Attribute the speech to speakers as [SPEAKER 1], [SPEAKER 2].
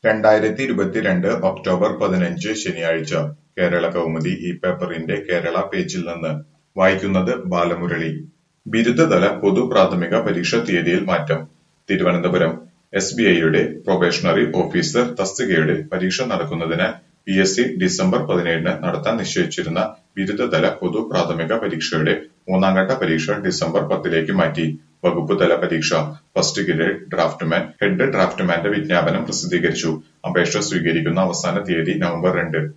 [SPEAKER 1] രണ്ടായിരത്തി ഇരുപത്തിരണ്ട് ഒക്ടോബർ പതിനഞ്ച് ശനിയാഴ്ച കേരള കൗമുദി ഈ പേപ്പറിന്റെ കേരള പേജിൽ നിന്ന് വായിക്കുന്നത് ബാലമുരളി ബിരുദതല പൊതു പ്രാഥമിക പരീക്ഷ തീയതിയിൽ മാറ്റം തിരുവനന്തപുരം എസ് ബി ഐയുടെ പ്രൊബേഷണറി ഓഫീസർ തസ്തികയുടെ പരീക്ഷ നടക്കുന്നതിന് പി എസ് സി ഡിസംബർ പതിനേഴിന് നടത്താൻ നിശ്ചയിച്ചിരുന്ന ബിരുദതല പൊതു പ്രാഥമിക പരീക്ഷയുടെ മൂന്നാംഘട്ട പരീക്ഷ ഡിസംബർ പത്തിലേക്ക് മാറ്റി വകുപ്പ് തല പരീക്ഷ ഫസ്റ്റ് ഗ്രേഡ് ഡ്രാഫ്റ്റ്മാൻ ഹെഡ് ഡ്രാഫ്റ്റ്മാന്റെ വിജ്ഞാപനം പ്രസിദ്ധീകരിച്ചു അപേക്ഷ സ്വീകരിക്കുന്ന അവസാന തീയതി നവംബർ രണ്ട്